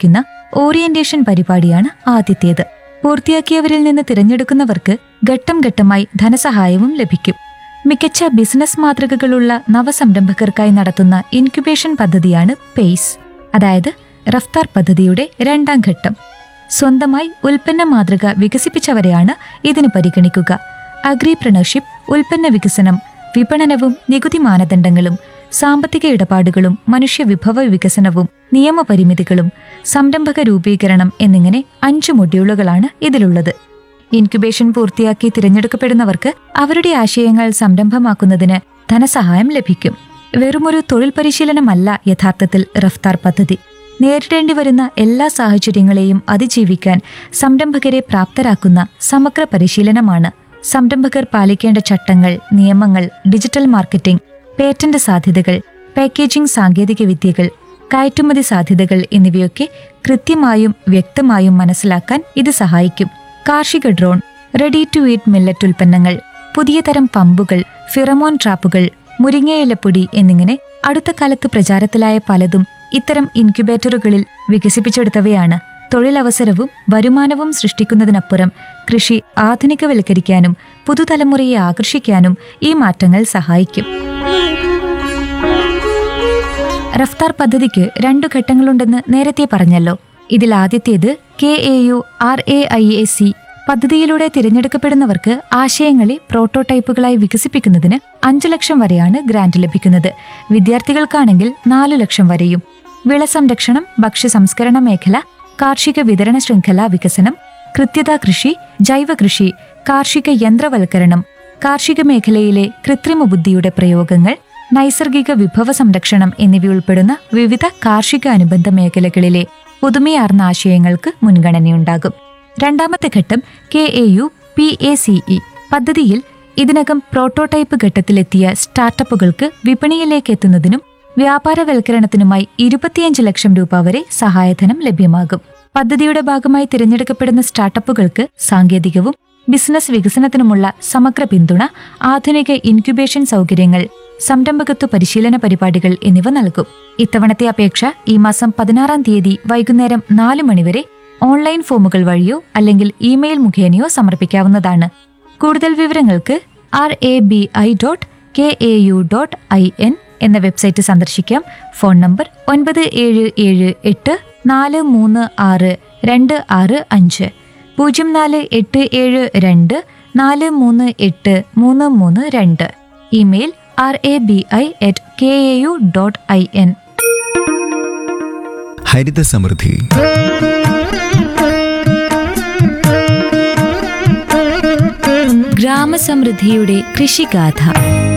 സംഘടിപ്പിക്കുന്ന ഓറിയന്റേഷൻ പരിപാടിയാണ് ആദ്യത്തേത് പൂർത്തിയാക്കിയവരിൽ നിന്ന് തിരഞ്ഞെടുക്കുന്നവർക്ക് ഘട്ടം ഘട്ടമായി ധനസഹായവും ലഭിക്കും മികച്ച ബിസിനസ് മാതൃകകളുള്ള നവസംരംഭകർക്കായി നടത്തുന്ന ഇൻക്യുബേഷൻ പദ്ധതിയാണ് പേയ്സ് അതായത് റഫ്താർ പദ്ധതിയുടെ രണ്ടാം ഘട്ടം സ്വന്തമായി ഉൽപ്പന്ന മാതൃക വികസിപ്പിച്ചവരെയാണ് ഇതിന് പരിഗണിക്കുക അഗ്രിപ്രണർഷിപ്പ് ഉൽപ്പന്ന വികസനം വിപണനവും നികുതി മാനദണ്ഡങ്ങളും സാമ്പത്തിക ഇടപാടുകളും മനുഷ്യവിഭവ വികസനവും നിയമപരിമിതികളും സംരംഭക രൂപീകരണം എന്നിങ്ങനെ അഞ്ച് മൊഡ്യൂളുകളാണ് ഇതിലുള്ളത് ഇൻക്യുബേഷൻ പൂർത്തിയാക്കി തിരഞ്ഞെടുക്കപ്പെടുന്നവർക്ക് അവരുടെ ആശയങ്ങൾ സംരംഭമാക്കുന്നതിന് ധനസഹായം ലഭിക്കും വെറുമൊരു തൊഴിൽ പരിശീലനമല്ല യഥാർത്ഥത്തിൽ റഫ്താർ പദ്ധതി നേരിടേണ്ടി വരുന്ന എല്ലാ സാഹചര്യങ്ങളെയും അതിജീവിക്കാൻ സംരംഭകരെ പ്രാപ്തരാക്കുന്ന സമഗ്ര പരിശീലനമാണ് സംരംഭകർ പാലിക്കേണ്ട ചട്ടങ്ങൾ നിയമങ്ങൾ ഡിജിറ്റൽ മാർക്കറ്റിംഗ് പേറ്റന്റ് സാധ്യതകൾ പാക്കേജിംഗ് സാങ്കേതിക വിദ്യകൾ കയറ്റുമതി സാധ്യതകൾ എന്നിവയൊക്കെ കൃത്യമായും വ്യക്തമായും മനസ്സിലാക്കാൻ ഇത് സഹായിക്കും കാർഷിക drone ready to eat millet ഉൽപ്പന്നങ്ങൾ പുതിയ തരം പമ്പുകൾ ഫിറമോൺ ട്രാപ്പുകൾ മുരിങ്ങയിലപ്പൊടി എന്നിങ്ങനെ അടുത്ത കാലത്ത് പ്രചാരത്തിലായ പലതും ഇത്തരം ഇൻക്യുബേറ്ററുകളിൽ വികസിപ്പിച്ചെടുത്തവയാണ് തൊഴിലവസരവും വരുമാനവും സൃഷ്ടിക്കുന്നതിനപ്പുറം കൃഷി ആധുനികവൽക്കരിക്കാനും പുതുതലമുറയെ ആകർഷിക്കാനും ഈ മാറ്റങ്ങൾ സഹായിക്കും റഫ്താർ പദ്ധതിക്ക് രണ്ടു ഘട്ടങ്ങളുണ്ടെന്ന് നേരത്തെ പറഞ്ഞല്ലോ ഇതിൽ ആദ്യത്തേത് K A U R A I A C പദ്ധതിയിലൂടെ തിരഞ്ഞെടുക്കപ്പെടുന്നവർക്ക് ആശയങ്ങളെ പ്രോട്ടോടൈപ്പുകളായി വികസിപ്പിക്കുന്നതിന് അഞ്ചു ലക്ഷം വരെയാണ് ഗ്രാന്റ് ലഭിക്കുന്നത് വിദ്യാർത്ഥികൾക്കാണെങ്കിൽ നാലു ലക്ഷം വരെയും വിള സംരക്ഷണം ഭക്ഷ്യ സംസ്കരണ മേഖല കാർഷിക വിതരണ ശൃംഖല വികസനം കൃത്യത കൃഷി ജൈവ കൃഷി കാർഷിക യന്ത്രവൽക്കരണം കാർഷിക മേഖലയിലെ കൃത്രിമ ബുദ്ധിയുടെ പ്രയോഗങ്ങൾ നൈസർഗിക വിഭവ സംരക്ഷണം എന്നിവയുൾപ്പെടുന്ന വിവിധ കാർഷിക അനുബന്ധ മേഖലകളിലെ പുതുമയാർന്ന ആശയങ്ങൾക്ക് മുൻഗണനയുണ്ടാകും രണ്ടാമത്തെ ഘട്ടം K A U P A C E പദ്ധതിയിൽ ഇതിനകം പ്രോട്ടോടൈപ്പ് ഘട്ടത്തിലെത്തിയ സ്റ്റാർട്ടപ്പുകൾക്ക് വിപണിയിലേക്ക് എത്തുന്നതിനും വ്യാപാരവൽക്കരണത്തിനുമായി ഇരുപത്തിയഞ്ച് ലക്ഷം രൂപ വരെ സഹായധനം ലഭ്യമാകും പദ്ധതിയുടെ ഭാഗമായി തിരഞ്ഞെടുക്കപ്പെടുന്ന സ്റ്റാർട്ടപ്പുകൾക്ക് സാങ്കേതികവും ബിസിനസ് വികസനത്തിനുമുള്ള സമഗ്ര പിന്തുണ ആധുനിക ഇൻക്യുബേഷൻ സൗകര്യങ്ങൾ സംരംഭകത്വ പരിശീലന പരിപാടികൾ എന്നിവ നൽകും ഇത്തവണത്തെ അപേക്ഷ ഈ മാസം പതിനാറാം തീയതി വൈകുന്നേരം നാല് മണിവരെ ഓൺലൈൻ ഫോമുകൾ വഴിയോ അല്ലെങ്കിൽ ഇമെയിൽ മുഖേനയോ സമർപ്പിക്കാവുന്നതാണ് കൂടുതൽ വിവരങ്ങൾക്ക് R A B I dot K A U dot I N എന്ന വെബ്സൈറ്റ് സന്ദർശിക്കാം ഫോൺ നമ്പർ ഒൻപത് ഏഴ് ഏഴ് എട്ട് നാല് മൂന്ന് ആറ് രണ്ട് ആറ് അഞ്ച് പൂജ്യം നാല് എട്ട് ഏഴ് രണ്ട് നാല് മൂന്ന് എട്ട് മൂന്ന് മൂന്ന് രണ്ട് email R A B I at K A U dot I N ഹരിത സമൃദ്ധി ഗ്രാമസമൃദ്ധിയുടെ കൃഷിഗാഥ